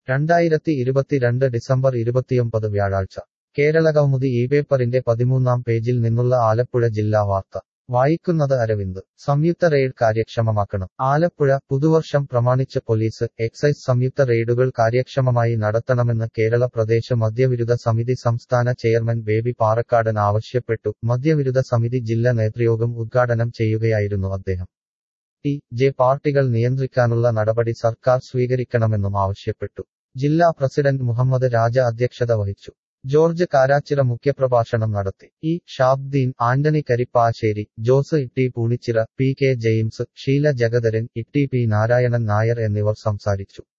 രണ്ടായിരത്തി ഇരുപത്തിരണ്ട് ഡിസംബർ ഇരുപത്തിയൊമ്പത് വ്യാഴാഴ്ച കേരളകൗമുദി ഈ പേപ്പറിന്റെ പതിമൂന്നാം പേജിൽ നിന്നുള്ള ആലപ്പുഴ ജില്ലാ വാർത്ത വായിക്കുന്നത് അരവിന്ദ് സംയുക്ത റെയ്ഡ് കാര്യക്ഷമമാക്കണം ആലപ്പുഴ പുതുവർഷം പ്രമാണിച്ച് പോലീസ് എക്സൈസ് സംയുക്ത റെയ്ഡുകൾ കാര്യക്ഷമമായി നടത്തണമെന്ന് കേരള പ്രദേശ് മദ്യവിരുദ്ധ സമിതി സംസ്ഥാന ചെയർമാൻ ബേബി പാറക്കാടൻ ആവശ്യപ്പെട്ടു മദ്യവിരുദ്ധ സമിതി ജില്ലാ നേതൃയോഗം ഉദ്ഘാടനം ചെയ്യുകയായിരുന്നു അദ്ദേഹം ടി ജെ പാർട്ടികൾ നിയന്ത്രിക്കാനുള്ള നടപടി സർക്കാർ സ്വീകരിക്കണമെന്നും ആവശ്യപ്പെട്ടു ജില്ലാ പ്രസിഡന്റ് മുഹമ്മദ് രാജ അധ്യക്ഷത വഹിച്ചു ജോർജ് കാരാച്ചിറ മുഖ്യപ്രഭാഷണം നടത്തി E Shabdeen Antony Karippassery Jose Itty Poonichira P K James Sheela Jagatharan Itty P Narayanan Nair എന്നിവർ സംസാരിച്ചു